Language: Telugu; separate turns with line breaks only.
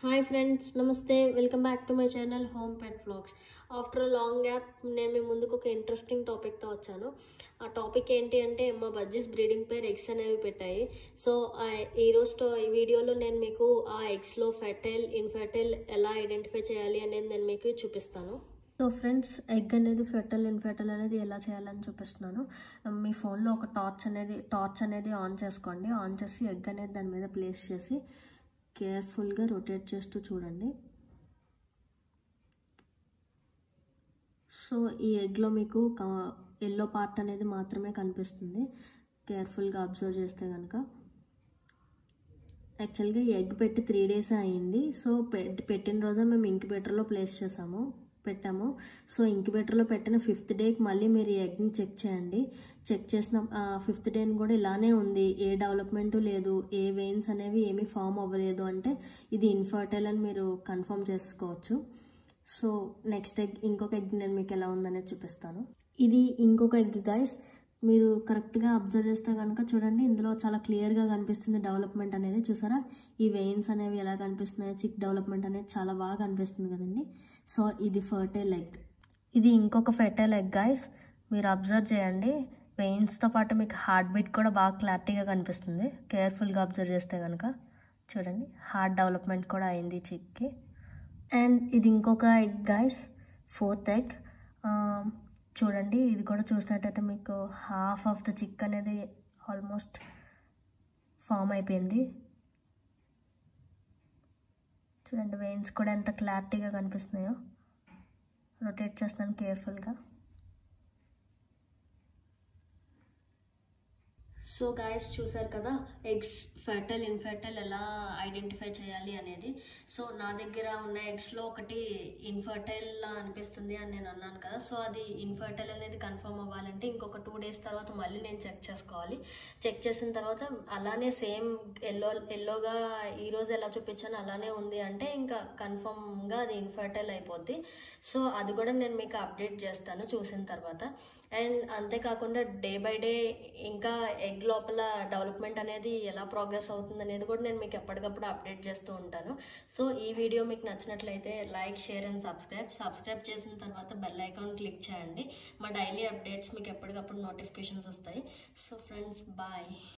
హాయ్ ఫ్రెండ్స్ నమస్తే welcome back to my channel home pet vlogs after long gap నేను మీ ముందుకు ఒక ఇంట్రెస్టింగ్ టాపిక్తో వచ్చాను ఆ టాపిక్ ఏంటి అంటే మా బజ్జీస్ బ్రీడింగ్ పేర్ ఎగ్స్ అనేవి పెట్టాయి సో ఈ రోజు ఈ వీడియోలో నేను మీకు ఆ ఎగ్స్లో ఫెర్టైల్ ఇన్ఫెర్టైల్ ఎలా ఐడెంటిఫై చేయాలి అనేది నేను మీకు చూపిస్తాను సో ఫ్రెండ్స్ ఎగ్ అనేది ఫెర్టల్ ఇన్ఫెర్టల్ అనేది ఎలా చేయాలని చూపిస్తున్నాను మీ ఫోన్లో ఒక టార్చ్ అనేది టార్చ్ అనేది ఆన్ చేసుకోండి ఆన్ చేసి ఎగ్ అనేది దాని మీద ప్లేస్ చేసి కేర్ఫుల్గా రొటేట్ చేస్తూ చూడండి సో ఈ ఎగ్లో మీకు ఎల్లో పార్ట్ అనేది మాత్రమే కనిపిస్తుంది కేర్ఫుల్గా అబ్జర్వ్ చేస్తే కనుక యాక్చువల్గా ఈ ఎగ్ పెట్టి త్రీ డేస్ అయింది సో పెట్టిన రోజే మేము ఇంక్యుబేటర్లో ప్లేస్ చేసాము పెట్టాము సో ఇంక్యుబేటర్లో పెట్టిన ఫిఫ్త్ డేకి మళ్ళీ మీరు ఈ ఎగ్ని చెక్ చేయండి చెక్ చేసిన ఫిఫ్త్ డేని కూడా ఇలానే ఉంది ఏ డెవలప్మెంట్ లేదు ఏ వెయిన్స్ అనేవి ఏమీ ఫామ్ అవ్వలేదు అంటే ఇది ఇన్ఫర్టైల్ అని మీరు కన్ఫర్మ్ చేసుకోవచ్చు సో నెక్స్ట్ ఎగ్ ఇంకొక ఎగ్ నేను మీకు ఎలా ఉందనేది చూపిస్తాను ఇది ఇంకొక ఎగ్ గైస్ మీరు కరెక్ట్గా అబ్జర్వ్ చేస్తే కనుక చూడండి ఇందులో చాలా క్లియర్గా కనిపిస్తుంది డెవలప్మెంట్ అనేది చూసారా ఈ వెయిన్స్ అనేవి ఎలా కనిపిస్తున్నాయో చిక్ డెవలప్మెంట్ అనేది చాలా బాగా కనిపిస్తుంది కదండి సో ఇది ఫర్టైల్ ఎగ్ ఇది ఇంకొక ఫెర్టైల్ ఎగ్ గైస్ మీరు అబ్జర్వ్ చేయండి వెయిన్స్తో పాటు మీకు హార్ట్ బీట్ కూడా బాగా క్లారిటీగా కనిపిస్తుంది కేర్ఫుల్గా అబ్జర్వ్ చేస్తే కనుక చూడండి హార్ట్ డెవలప్మెంట్ కూడా అయింది చిక్కి అండ్ ఇది ఇంకొక ఎగ్ గైస్ ఫోర్త్ ఎగ్ చూడండి ఇది కూడా చూసినట్టయితే మీకు హాఫ్ ఆఫ్ ద చిక్ అనేది ఆల్మోస్ట్ ఫామ్ అయిపోయింది చూడండి వెయిన్స్ కూడా ఎంత క్లారిటీగా కనిపిస్తున్నాయో రొటేట్ చేస్తున్నాను కేర్ఫుల్గా సో గాయస్ చూసారు కదా ఎగ్స్ ఫెర్టైల్ ఇన్ఫెర్టైల్ ఎలా ఐడెంటిఫై చేయాలి అనేది సో నా దగ్గర ఉన్న ఎగ్స్లో ఒకటి ఇన్ఫర్టైల్ అనిపిస్తుంది అని నేను అన్నాను కదా సో అది ఇన్ఫర్టైల్ అనేది కన్ఫర్మ్ అవ్వాలంటే ఇంకొక టూ డేస్ తర్వాత మళ్ళీ నేను చెక్ చేసుకోవాలి చెక్ చేసిన తర్వాత అలానే సేమ్ ఎల్లో ఎల్లోగా ఈరోజు ఎలా చూపించాను అలానే ఉంది అంటే ఇంకా కన్ఫర్మ్గా అది ఇన్ఫర్టైల్ అయిపోద్ది సో అది కూడా నేను మీకు అప్డేట్ చేస్తాను చూసిన తర్వాత అండ్ అంతేకాకుండా డే బై డే ఇంకా ఎగ్ లోపల డెవలప్మెంట్ అనేది ఎలా ప్రోగ్రెస్ అవుతుంది అనేది కూడా నేను మీకు ఎప్పటికప్పుడు అప్డేట్ చేస్తూ ఉంటాను సో ఈ వీడియో మీకు నచ్చినట్లయితే like share and subscribe subscribe చేసిన తర్వాత బెల్ ఐకాన్ క్లిక్ చేయండి మా డైలీ అప్డేట్స్ మీకు ఎప్పటికప్పుడు నోటిఫికేషన్స్ వస్తాయి సో ఫ్రెండ్స్ బాయ్